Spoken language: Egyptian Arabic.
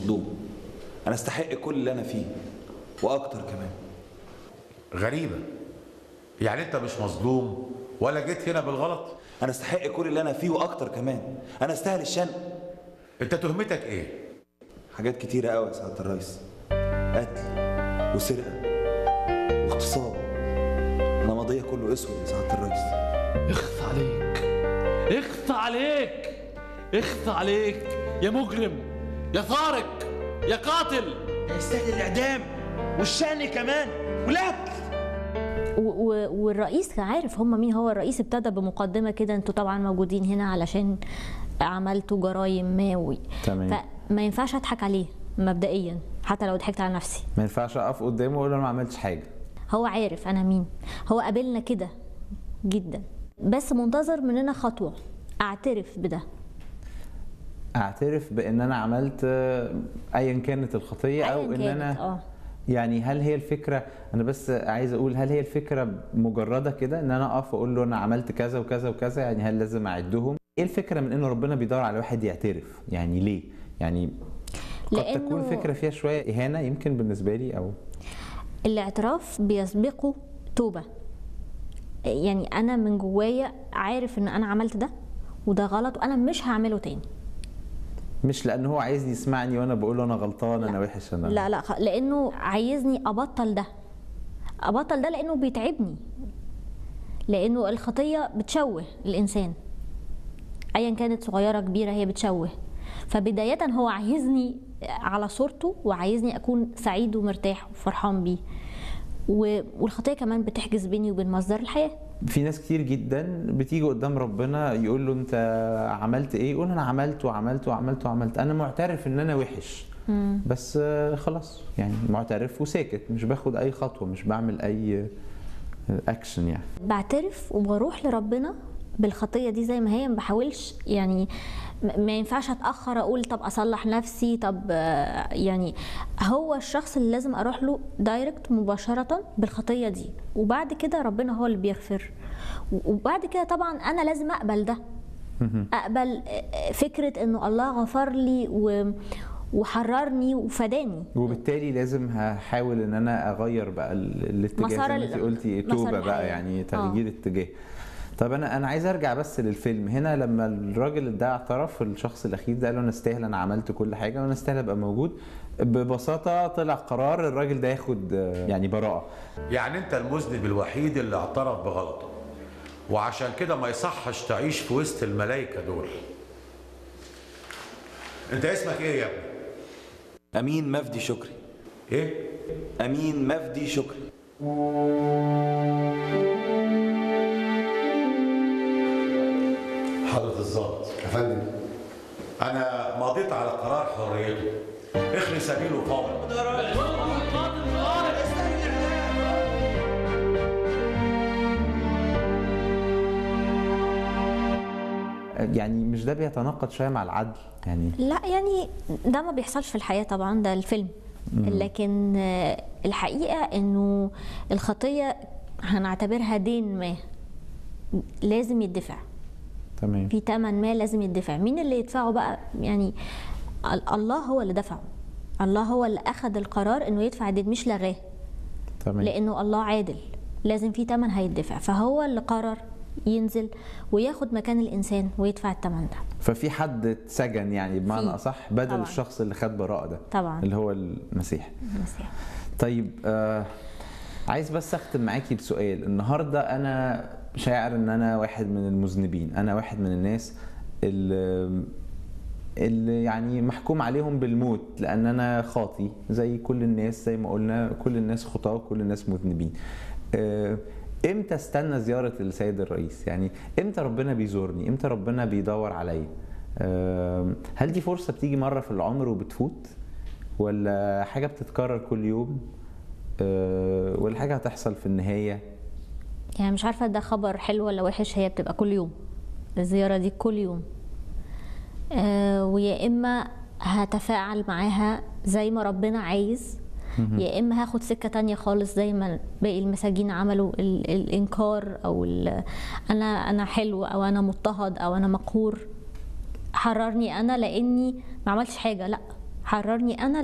مظلوم انا استحق كل اللي انا فيه واكتر كمان غريبة يعني انت مش مظلوم ولا جيت هنا بالغلط انا استحق كل اللي انا فيه واكتر كمان انا استاهل الشنق انت تهمتك ايه حاجات كتيره قوي يا سعاده الرئيس قتل وسرقه واغتصاب انا ماضيه كله اسود يا سعاده الرئيس اخفى عليك اخفى عليك اخفى عليك يا مجرم يا سارق يا قاتل يستاهل الاعدام والشأن كمان والقتل و- و- والرئيس عارف هم مين هو الرئيس ابتدى بمقدمه كده انتوا طبعا موجودين هنا علشان عملتوا جرايم ما و... تمام. فما ينفعش اضحك عليه مبدئيا حتى لو ضحكت على نفسي ما ينفعش اقف قدامه واقول له انا ما عملتش حاجه هو عارف انا مين هو قابلنا كده جدا بس منتظر مننا خطوه اعترف بده اعترف بان انا عملت آه، ايا كانت الخطيه او أياً ان كانت، انا اه يعني هل هي الفكره انا بس عايز اقول هل هي الفكره مجرده كده ان انا اقف واقول له انا عملت كذا وكذا وكذا يعني هل لازم اعدهم ايه الفكره من ان ربنا بيدور على واحد يعترف يعني ليه يعني قد لأنه- تكون فكره فيها شويه اهانه يمكن بالنسبه لي او الاعتراف بيسبقه توبه يعني انا من جوايا عارف ان انا عملت ده وده غلط وانا مش هعمله تاني مش لان هو عايز يسمعني وانا بقول له انا غلطان انا وحش انا لا لا خ- لانه عايزني ابطل ده ابطل ده لانه بيتعبني لانه الخطيه بتشوه الانسان ايا كانت صغيره كبيره هي بتشوه فبدايه هو عايزني على صورته وعايزني اكون سعيد ومرتاح وفرحان بيه و- والخطيه كمان بتحجز بيني وبين مصدر الحياه في ناس كتير جدا بتيجي قدام ربنا يقول له انت عملت ايه يقول انا عملت وعملت وعملت وعملت انا معترف ان انا وحش بس آه، خلاص يعني معترف وساكت مش باخد اي خطوه مش بعمل اي آه، اكشن يعني بعترف وبروح لربنا بالخطيه دي زي ما هي ما بحاولش يعني م- ما ينفعش اتاخر اقول طب اصلح نفسي طب آه، يعني هو الشخص اللي لازم اروح له دايركت مباشره بالخطيه دي وبعد كده ربنا هو اللي بيغفر و- وبعد كده طبعا انا لازم اقبل ده اقبل آه، فكره انه الله غفر لي و وحررني وفداني وبالتالي لازم هحاول ان انا اغير بقى ال- الاتجاه مسار زي ما ال- انت قلتي مسار توبه بقى الحياة. يعني آه. تغيير اتجاه طب انا انا عايز ارجع بس للفيلم هنا لما الراجل ده اعترف الشخص الاخير ده قال له انا استاهل انا عملت كل حاجه وانا استاهل ابقى موجود ببساطه طلع قرار الراجل ده ياخد آه، يعني براءه يعني انت المذنب الوحيد اللي اعترف بغلطه وعشان كده ما يصحش تعيش في وسط الملائكة دول انت اسمك ايه يا ابني امين مفدي شكري ايه امين مفدي شكري حضرة الظابط يا فندم انا مضيت على قرار حريته اخلي سبيله فورا يعني مش ده بيتناقض شويه مع العدل يعني لا يعني ده ما بيحصلش في الحياة طبعا ده الفيلم لكن آه، الحقيقة انه الخطية هنعتبرها دين ما لازم يدفع تمام في تمن ما لازم يدفع مين اللي يدفعه بقى يعني ال- الله هو اللي دفعه الله هو اللي اخذ القرار انه يدفع الدين مش لغاه تمام لانه الله عادل لازم في تمن هيدفع فهو اللي قرر ينزل وياخد مكان الانسان ويدفع التمن ده ففي حد اتسجن يعني بمعنى في. اصح بدل طبعاً. الشخص اللي خد براءه ده طبعا اللي هو المسيح المسيح طيب آه عايز بس اختم معاكي بسؤال النهارده انا شاعر ان انا واحد من المذنبين انا واحد من الناس اللي اللي يعني محكوم عليهم بالموت لان انا خاطي زي كل الناس زي ما قلنا كل الناس خطاه وكل الناس مذنبين آه، امتى استنى زياره السيد الرئيس يعني امتى ربنا بيزورني امتى ربنا بيدور عليا آه، هل دي فرصه بتيجي مره في العمر وبتفوت ولا حاجه بتتكرر كل يوم آه، ولا حاجه هتحصل في النهايه يعني مش عارفة ده خبر حلو ولا وحش هي بتبقى كل يوم الزيارة دي كل يوم آه ويا إما هتفاعل معاها زي ما ربنا عايز يا إما هاخد سكة تانية خالص زي ما باقي المساجين عملوا ال الإنكار أو ال أنا أنا حلو أو أنا مضطهد أو أنا مقهور حررني أنا لأني ما عملتش حاجة لأ حررني انا